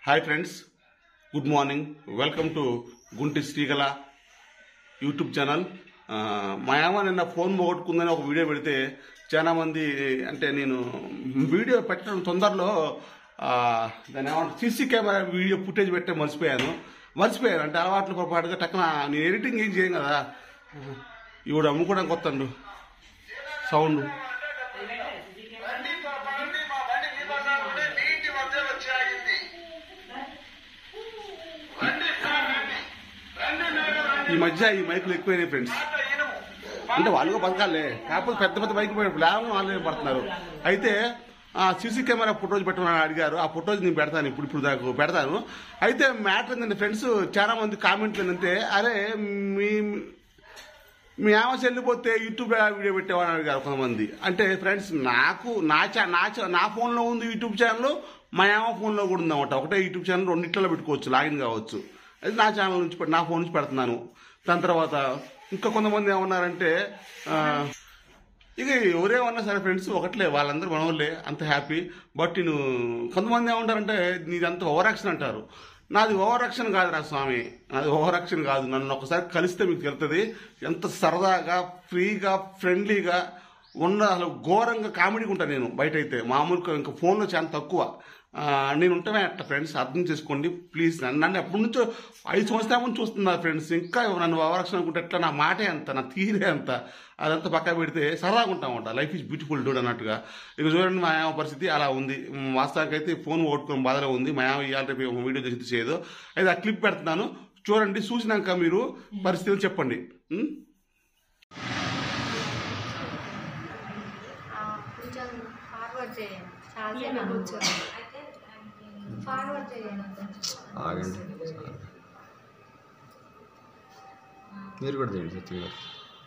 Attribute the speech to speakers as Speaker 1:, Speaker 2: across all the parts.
Speaker 1: Hi friends good morning welcome to Gunti Srigala YouTube channel ఆ, మా అమ్మ నిన్న ఫోన్ పోగొట్టుకుందని ఒక వీడియో పెడితే చాలా మంది అంటే నేను వీడియో పెట్టడం తొందరలో ఆ, దాని ఏమంటారు సీసీ కెమెరా వీడియో ఫుటేజ్ పెట్టే మర్చిపోయాను మర్చిపోయాను అంటే అలవాట్లు పొరపాటుగా టక్కున నేను ఎడిటింగ్ ఏం చేయను కదా ఇవిడ అమ్ముకోవడానికి వస్తాడు సౌండ్
Speaker 2: బండి మా బండి మా బండి మీ బజార్ నుండి మీ ఇంటి వద్ద వచ్చి ఆగింది రండి సార్ రండి రండి మేడం రండి
Speaker 1: ఈ మధ్య ఈ మైకులు ఎక్కువైనాయి ఫ్రెండ్స్
Speaker 2: మాట ఇనుము
Speaker 1: అంటే వాళ్ళు కూడా బతకాలే కాకపోతే పెద్ద పెద్ద బైక్ లేవని వాళ్ళే పడుతున్నారు అయితే ఆ సీసీ కెమెరా ఫోటోస్ పెట్టమని అడిగారు ఆ ఫోటోస్ నేను పెడతాను ఇప్పుడు ఇప్పుడు దాకా పెడతాను అయితే మ్యాటర్ ఏంటంటే ఫ్రెండ్స్ చాలా మంది కామెంట్లు ఏంటంటే అరే మీ మీ ఆమె చెల్లిపోతే యూట్యూబ్ వీడియో పెట్టేవాడు అడిగారు కొంతమంది అంటే ఫ్రెండ్స్ నాకు నా చా నా చా- నా ఫోన్లో ఉంది యూట్యూబ్ ఛానల్ మా ఆమె ఫోన్లో కూడా ఉందన్నమాట ఒకటే యూట్యూబ్ ఛానల్ రెండిట్లో పెట్టుకోవచ్చు లాగిన్ కావచ్చు అది నా ఛానల్ నుంచి పె- నా ఫోన్ నుంచి పెడుతున్నాను దాని తర్వాత ఇంకా కొంతమంది ఏమన్నారంటే ఆ, ఇక ఎవరేమన్నా సరే ఫ్రెండ్స్ ఒకట్లే వాళ్ళందరూ మనవాళ్ళే అంత హ్యాపీ బట్ నేను కొంతమంది ఏమంటారంటే నీదంతా ఓవర్ యాక్షన్ అంటారు నాది ఓవర్ యాక్షన్ కాదు నా స్వామి నాది ఓవర్ యాక్షన్ కాదు నన్ను ఒకసారి కలిస్తే మీకు తెలుస్తుంది ఎంత సరదాగా ఫ్రీగా ఫ్రెండ్లీగా ఉన్న అసలు ఘోరంగా కామెడీగా ఉంటాను నేను బయట అయితే మామూలుగా ఇంకా ఫోన్లో చాలా తక్కువ ఆ, నేను ఉంటామే అట్లా ఫ్రెండ్స్ అర్థం చేసుకోండి ప్లీజ్ నన్ను నన్ను ఎప్పటి నుంచో ఐదు సంవత్సరాల నుంచి చూస్తున్నారు ఫ్రెండ్స్ ఇంకా ఇంకా నన్ను అవరక్షణ అనుకుంటే ఎట్లా నా మాటే అంత నా తీరే అంత అదంతా పక్క పెడితే సరదాగా ఉంటాం అంట లైఫ్ ఈజ్ బ్యూటిఫుల్ డూడ్ అన్నట్టుగా ఇక చూడండి మా యామ పరిస్థితి అలా ఉంది మ్, వాస్తవానికి అయితే ఫోన్ ఓట్టుకుని బాధలో ఉంది మా యామ ఇవాళ రేపు ఒక వీడియో చేసి చేయదు అయితే ఆ క్లిప్ పెడుతున్నాను చూడండి చూసినాక మీరు పరిస్థితులు చెప్పండి మ్?
Speaker 3: ఆ, కొంచెం ఫార్వర్డ్ చేయండి చాలాసేపు కూర్చోండి ఫార్వర్డ్ చేయండి కొంచెం
Speaker 4: ఆగండి మీరు కూడా చేయండి సత్యం గారు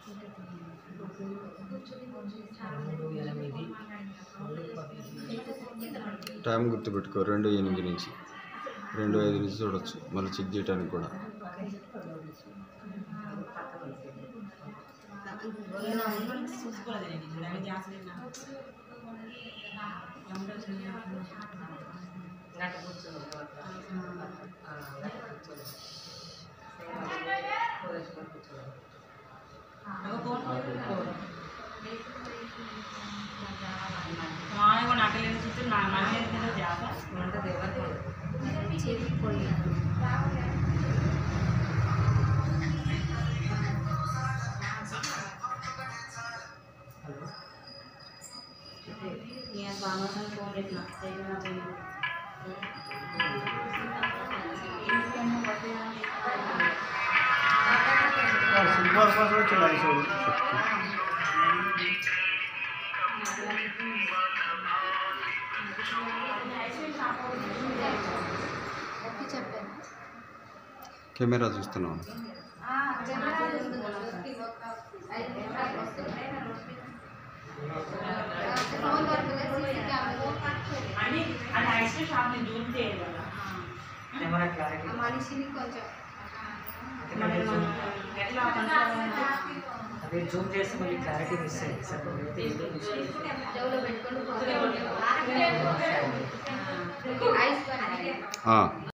Speaker 4: టైం గుర్తుపెట్టుకో రెండు ఎనిమిది నుంచి రెండు ఐదు నుంచి చూడొచ్చు మళ్ళీ చెక్ చేయడానికి కూడా
Speaker 5: మామూలుగా నాటలేని చుట్టూ నా మన మీద జాబ్
Speaker 3: చెరిగిపోయాను
Speaker 5: నేను బాగా ఫోన్ పెట్టిన
Speaker 3: ఓకే చెప్పాను
Speaker 4: కెమెరా చూస్తున్నాం
Speaker 3: ఫోన్ వరకు సీసీ కెమెరా
Speaker 5: అని అది ఐస్ క్రీమ్ షాప్ ని జూమ్ చేయాలి కదా
Speaker 3: ఆ మనిషిని కొంచెం
Speaker 5: మరి మనం ఎట్లా కనుక్కోవాలంటే
Speaker 6: అదే జూమ్ చేస్తే మళ్ళీ క్లారిటీ మిస్ అయింది సార్ అయితే ఏదో మిస్ అయింది.
Speaker 3: చెవులో పెట్టుకొని ఐస్ పని
Speaker 4: ఆ,